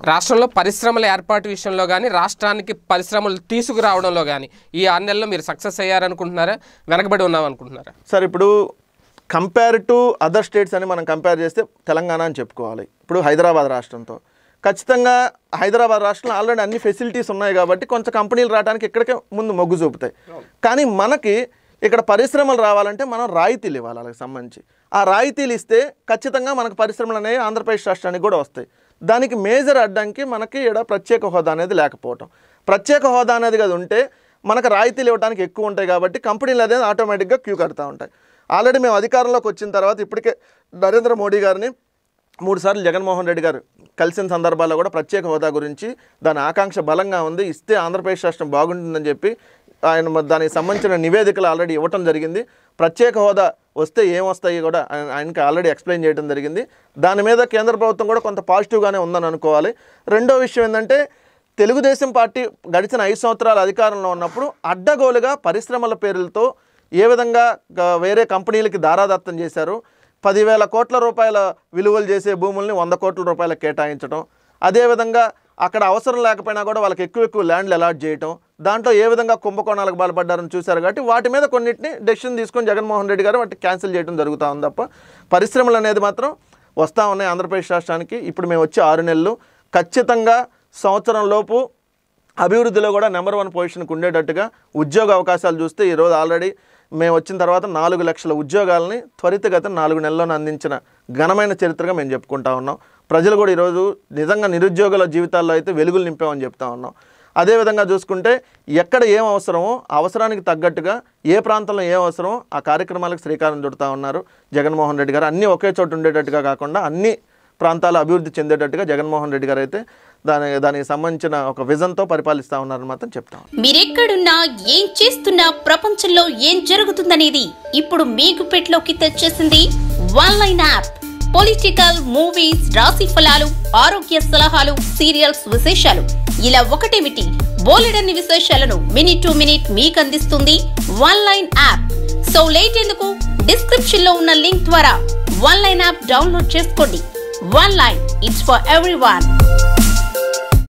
రాష్ట్రంలో పరిశ్రమల ఏర్పాటు విషయంలో కానీ రాష్ట్రానికి పరిశ్రమలు తీసుకురావడంలో కానీ ఈ ఆరు నెలల్లో మీరు సక్సెస్ అయ్యారనుకుంటున్నారా వెనకబడి ఉన్నాం అనుకుంటున్నారా సార్ ఇప్పుడు కంపేర్ టు అదర్ స్టేట్స్ అని మనం కంపేర్ చేస్తే తెలంగాణ అని చెప్పుకోవాలి ఇప్పుడు హైదరాబాద్ రాష్ట్రంతో ఖచ్చితంగా హైదరాబాద్ రాష్ట్రంలో ఆల్రెడీ అన్ని ఫెసిలిటీస్ ఉన్నాయి కాబట్టి కొంచెం కంపెనీలు రావడానికి ఇక్కడికే ముందు మొగ్గు చూపుతాయి కానీ మనకి ఇక్కడ పరిశ్రమలు రావాలంటే మనం రాయితీలు ఇవ్వాలి వాళ్ళకి సంబంధించి ఆ రాయితీలు ఇస్తే ఖచ్చితంగా మనకు పరిశ్రమలు అనేవి ఆంధ్రప్రదేశ్ రాష్ట్రానికి కూడా వస్తాయి దానికి మేజర్ అడ్డంకి మనకి ఇక్కడ ప్రత్యేక హోదా అనేది లేకపోవటం ప్రత్యేక హోదా అనేది కదా ఉంటే మనకు రాయితీలు ఇవ్వడానికి ఎక్కువ ఉంటాయి కాబట్టి కంపెనీలు అనేది ఆటోమేటిక్గా క్యూ కడతా ఉంటాయి ఆల్రెడీ మేము అధికారంలోకి వచ్చిన తర్వాత ఇప్పటికే నరేంద్ర మోడీ గారిని మూడు సార్లు జగన్మోహన్ రెడ్డి గారు కలిసిన సందర్భాల్లో కూడా ప్రత్యేక హోదా గురించి దాని ఆకాంక్ష బలంగా ఉంది ఇస్తే ఆంధ్రప్రదేశ్ రాష్ట్రం బాగుంటుందని చెప్పి ఆయన మ- దానికి సంబంధించిన నివేదికలు ఆల్రెడీ ఇవ్వటం జరిగింది ప్రత్యేక హోదా వస్తే ఏం వస్తాయి కూడా ఆయన- ఆయనకి ఆల్రెడీ ఎక్స్ప్లెయిన్ చేయడం జరిగింది దాని మీద కేంద్ర ప్రభుత్వం కూడా కొంత పాజిటివ్గానే ఉందని అనుకోవాలి రెండో విషయం ఏంటంటే తెలుగుదేశం పార్టీ గడిచిన ఐదు సంవత్సరాల అధికారంలో ఉన్నప్పుడు అడ్డగోలుగా పరిశ్రమల పేర్లతో ఏ విధంగా గ- వేరే కంపెనీలకి దారాదత్తం చేశారు పదివేల కోట్ల రూపాయల విలువలు చేసే భూముల్ని వంద కోట్ల రూపాయలకు కేటాయించడం అదేవిధంగా అక్కడ అవసరం లేకపోయినా కూడా వాళ్ళకి ఎక్కువ ఎక్కువ ల్యాండ్లు అలాట్ చేయటం దాంట్లో ఏ విధంగా కుంభకోణాలకు బాధపడ్డారని చూశారు కాబట్టి వాటి మీద కొన్నిటిని డెసిషన్ తీసుకొని జగన్మోహన్ రెడ్డి గారు వాటిని క్యాన్సిల్ చేయడం జరుగుతూ ఉంది తప్ప పరిశ్రమలు అనేది మాత్రం వస్తూ ఉన్నాయి ఆంధ్రప్రదేశ్ రాష్ట్రానికి ఇప్పుడు మేము వచ్చి ఆరు నెలలు ఖచ్చితంగా సంవత్సరం లోపు అభివృద్ధిలో కూడా నెంబర్ వన్ పొజిషన్కి ఉండేటట్టుగా ఉద్యోగ అవకాశాలు చూస్తే ఈరోజు ఆల్రెడీ మేము వచ్చిన తర్వాత నాలుగు లక్షల ఉద్యోగాలని త్వరితగతిన నాలుగు నెలల్లోనే అందించిన ఘనమైన చరిత్రగా మేము చెప్పుకుంటా ఉన్నాం ప్రజలు కూడా ఈరోజు నిజంగా నిరుద్యోగుల జీవితాల్లో అయితే వెలుగులు నింపామని చెప్తా ఉన్నాం అదేవిధంగా చూసుకుంటే ఎక్కడ ఏం అవసరమో ఆ అవసరానికి తగ్గట్టుగా ఏ ప్రాంతంలో ఏం అవసరమో ఆ కార్యక్రమాలకు శ్రీకారం చుడుతూ ఉన్నారు జగన్మోహన్ రెడ్డి గారు అన్నీ ఒకే చోట ఉండేటట్టుగా కాకుండా అన్ని ప్రాంతాలు అభివృద్ధి చెందేటట్టుగా జగన్మోహన్ రెడ్డి గారు అయితే దాని దానికి సంబంధించిన ఒక విజన్తో పరిపాలిస్తూ ఉన్నారని మాత్రం చెప్తాం మీరెక్కడున్నా ఏం చేస్తున్నా ప్రపంచంలో ఏం జరుగుతుందనేది ఇప్పుడు మీకు పెట్లోకి తెచ్చేసింది one line app political movies రాశి ఫలాలు ఆరోగ్య సలహాలు సీరియల్స్ విశేషాలు ఇలా ఒకటేమిటి బోలెడన్ని విశేషాలను మినిట్ టు మినిట్ మీకు అందిస్తుంది one line app so late ఎందుకు డిస్క్రిప్షన్ లో ఉన్న లింక్ ద్వారా వన్ లైన్ యాప్ డౌన్లోడ్ చేసుకోండి one line it's for every